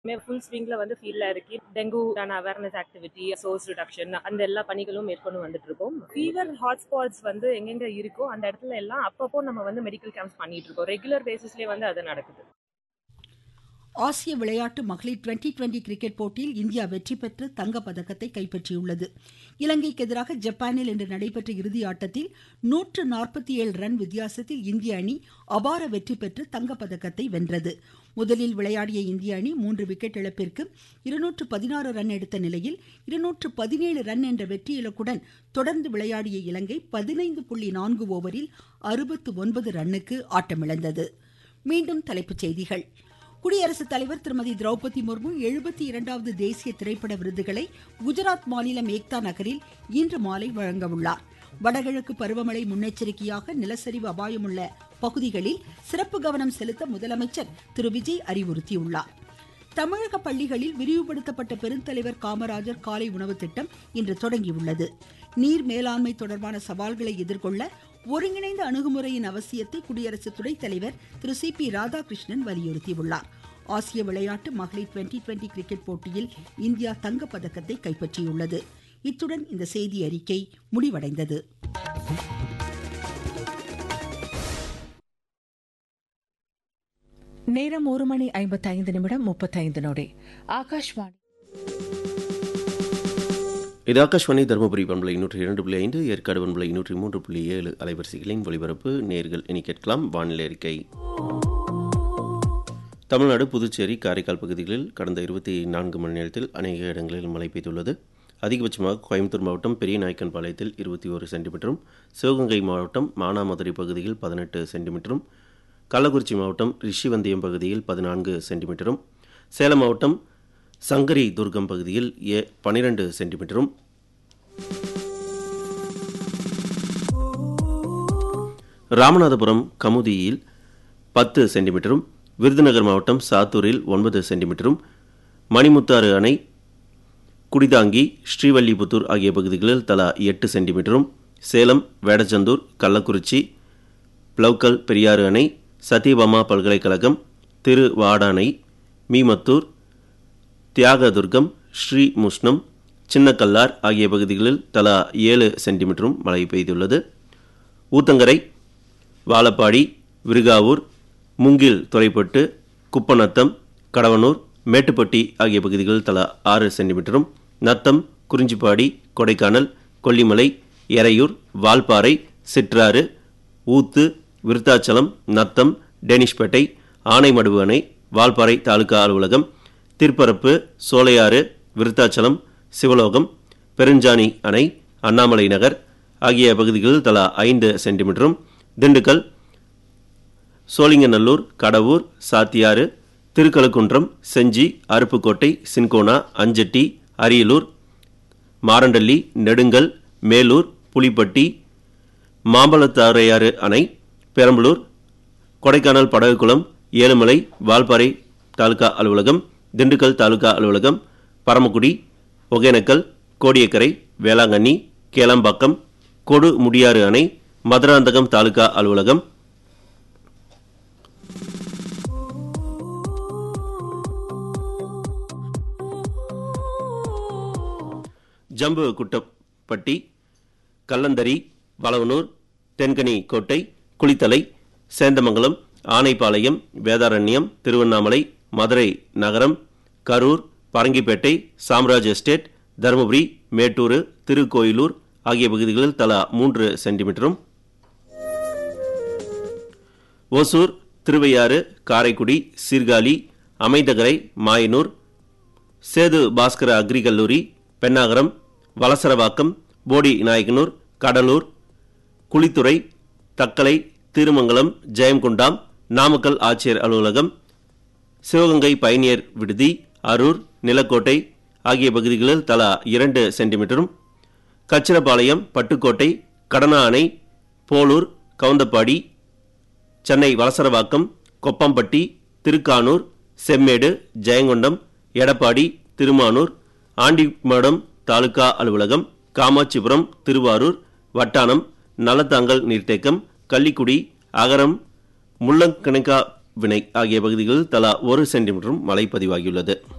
full ஸ்விங்ல வந்து ஃபீல்ட்ல இருக்கு டெங்குக்கான அவேர்னஸ் ஆக்டிவிட்டி சோர்ஸ் ரிடக்ஷன் அந்த எல்லா பணிகளும் மேற்கொண்டு வந்துட்டு இருக்கோம் ஃபீவர் ஹாட்ஸ்பாட்ஸ் வந்து எங்கெங்க இருக்கோ அந்த இடத்துல எல்லாம் அப்பப்போ நம்ம வந்து மெடிக்கல் கேம்ப்ஸ் பண்ணிட்டு இருக்கோம் ரெகுலர் பேசிஸ்லேயே வந்து அது நடக்குது ஆசிய விளையாட்டு மகளிர் டுவெண்டி டுவெண்டி கிரிக்கெட் போட்டியில் இந்தியா வெற்றி பெற்று தங்கப் பதக்கத்தை கைப்பற்றியுள்ளது இலங்கைக்கு எதிராக ஜப்பானில் இன்று நடைபெற்ற இறுதி ஆட்டத்தில் நூற்று நாற்பத்தி ஏழு ரன் வித்தியாசத்தில் இந்திய அணி அபார வெற்றி பெற்று தங்கப் பதக்கத்தை வென்றது முதலில் விளையாடிய இந்திய அணி மூன்று விக்கெட் இழப்பிற்கு இருநூற்று பதினாறு ரன் எடுத்த நிலையில் இருநூற்று பதினேழு ரன் என்ற வெற்றி இலக்குடன் தொடர்ந்து விளையாடிய இலங்கை பதினைந்து புள்ளி நான்கு ஓவரில் அறுபத்து ஒன்பது ரன்னுக்கு ஆட்டமிழந்தது மீண்டும் தலைப்புச் செய்திகள் குடியரசுத் தலைவர் திருமதி திரௌபதி முர்மு எழுபத்தி இரண்டாவது தேசிய திரைப்பட விருதுகளை குஜராத் மாநிலம் ஏக்தா நகரில் இன்று மாலை வழங்க உள்ளார் வடகிழக்கு பருவமழை முன்னெச்சரிக்கையாக நிலச்சரிவு அபாயமுள்ள பகுதிகளில் சிறப்பு கவனம் செலுத்த முதலமைச்சர் திரு விஜய் அறிவுறுத்தியுள்ளார் தமிழக பள்ளிகளில் விரிவுபடுத்தப்பட்ட பெருந்தலைவர் காமராஜர் காலை உணவு திட்டம் இன்று தொடங்கியுள்ளது நீர் மேலாண்மை தொடர்பான சவால்களை எதிர்கொள்ள ஒருங்கிணைந்த அணுகுமுறையின் அவசியத்தை குடியரசு துணைத் தலைவர் திரு சி பி ராதாகிருஷ்ணன் வலியுறுத்தியுள்ளார் ஆசிய விளையாட்டு மகளிர் டுவெண்டி டுவெண்டி கிரிக்கெட் போட்டியில் இந்தியா தங்கப் பதக்கத்தை கைப்பற்றியுள்ளது இத்துடன் இந்த செய்தி அறிக்கை முடிவடைந்தது நேரம் ஒரு மணி ஐம்பத்தைந்து நிமிடம் முப்பத்தைந்து நொடி ஆகாஷ்வாணி இது ஆகாஷ்வாணி தருமபுரி பண்பலை நூற்றி இரண்டு புள்ளி ஐந்து ஏற்காடு பண்பலை நூற்றி மூன்று புள்ளி ஏழு அலைவரிசைகளின் ஒலிபரப்பு நேர்கள் இனி கேட்கலாம் வானிலை அறிக்கை தமிழ்நாடு புதுச்சேரி காரைக்கால் பகுதிகளில் கடந்த இருபத்தி நான்கு மணி நேரத்தில் அநேக இடங்களில் மழை பெய்துள்ளது அதிகபட்சமாக கோயம்புத்தூர் மாவட்டம் பெரிய நாயக்கன்பாளையத்தில் இருபத்தி ஒரு சென்டிமீட்டரும் சிவகங்கை மாவட்டம் மானாமதுரை பகுதியில் பதினெட்டு சென்டிமீட்டரும் கள்ளக்குறிச்சி மாவட்டம் ரிஷிவந்தியம் பகுதியில் பதினான்கு சென்டிமீட்டரும் சேலம் மாவட்டம் சங்கரி துர்கம் பகுதியில் ஏ பனிரெண்டு சென்டிமீட்டரும் ராமநாதபுரம் கமுதியில் பத்து சென்டிமீட்டரும் விருதுநகர் மாவட்டம் சாத்தூரில் ஒன்பது சென்டிமீட்டரும் மணிமுத்தாறு அணை குடிதாங்கி ஸ்ரீவல்லிபுத்தூர் ஆகிய பகுதிகளில் தலா எட்டு சென்டிமீட்டரும் சேலம் வேடச்சந்தூர் கள்ளக்குறிச்சி பிளவுக்கல் பெரியாறு அணை சத்யபாமா பல்கலைக்கழகம் திருவாடானை மீமத்தூர் தியாகதுர்கம் ஸ்ரீ முஷ்ணம் சின்னக்கல்லார் ஆகிய பகுதிகளில் தலா ஏழு சென்டிமீட்டரும் மழை பெய்துள்ளது ஊத்தங்கரை வாழப்பாடி விருகாவூர் முங்கில் துறைப்பட்டு குப்பநத்தம் கடவனூர் மேட்டுப்பட்டி ஆகிய பகுதிகளில் தலா ஆறு சென்டிமீட்டரும் நத்தம் குறிஞ்சிப்பாடி கொடைக்கானல் கொல்லிமலை எறையூர் வால்பாறை சிற்றாறு ஊத்து விருத்தாச்சலம் நத்தம் டெனிஷ்பேட்டை ஆனைமடுவு அணை வால்பாறை தாலுகா அலுவலகம் திருப்பரப்பு சோலையாறு விருத்தாச்சலம் சிவலோகம் பெருஞ்சாணி அணை அண்ணாமலை நகர் ஆகிய பகுதிகளில் தலா ஐந்து சென்டிமீட்டரும் திண்டுக்கல் சோழிங்கநல்லூர் கடவூர் சாத்தியாறு திருக்கழுக்குன்றம் செஞ்சி அருப்புக்கோட்டை சின்கோனா அஞ்சட்டி அரியலூர் மாரண்டல்லி நெடுங்கல் மேலூர் புலிப்பட்டி மாம்பழத்தாரையாறு அணை பெரம்பலூர் கொடைக்கானல் படகுக்குளம் ஏழுமலை வால்பாறை தாலுகா அலுவலகம் திண்டுக்கல் தாலுகா அலுவலகம் பரமக்குடி ஒகேனக்கல் கோடியக்கரை வேளாங்கண்ணி கேளம்பாக்கம் கொடு முடியாறு அணை மதுராந்தகம் தாலுகா அலுவலகம் ஜம்பு குட்டப்பட்டி கல்லந்தரி வளவனூர் தென்கனி கோட்டை குளித்தலை சேந்தமங்கலம் ஆனைப்பாளையம் வேதாரண்யம் திருவண்ணாமலை மதுரை நகரம் கரூர் பரங்கிப்பேட்டை சாம்ராஜ் எஸ்டேட் தருமபுரி மேட்டூர் திருக்கோயிலூர் ஆகிய பகுதிகளில் தலா மூன்று சென்டிமீட்டரும் ஓசூர் திருவையாறு காரைக்குடி சீர்காழி அமைந்தகரை மாயனூர் சேது பாஸ்கர அக்ரி கல்லூரி பெண்ணாகரம் வலசரவாக்கம் போடி நாயக்கனூர் கடலூர் குளித்துறை தக்கலை திருமங்கலம் ஜெயம்குண்டாம் நாமக்கல் ஆட்சியர் அலுவலகம் சிவகங்கை பயணியர் விடுதி அரூர் நிலக்கோட்டை ஆகிய பகுதிகளில் தலா இரண்டு சென்டிமீட்டரும் கச்சிரப்பாளையம் பட்டுக்கோட்டை கடனா அணை போலூர் கவுந்தப்பாடி சென்னை வலசரவாக்கம் கொப்பம்பட்டி திருக்கானூர் செம்மேடு ஜெயங்கொண்டம் எடப்பாடி திருமானூர் ஆண்டிமடம் தாலுகா அலுவலகம் காமாட்சிபுரம் திருவாரூர் வட்டானம் நலத்தாங்கல் நீர்த்தேக்கம் கள்ளிக்குடி அகரம் முள்ளங்கணிக்கா வினை ஆகிய பகுதிகளில் தலா ஒரு சென்டிமீட்டரும் மழை பதிவாகியுள்ளது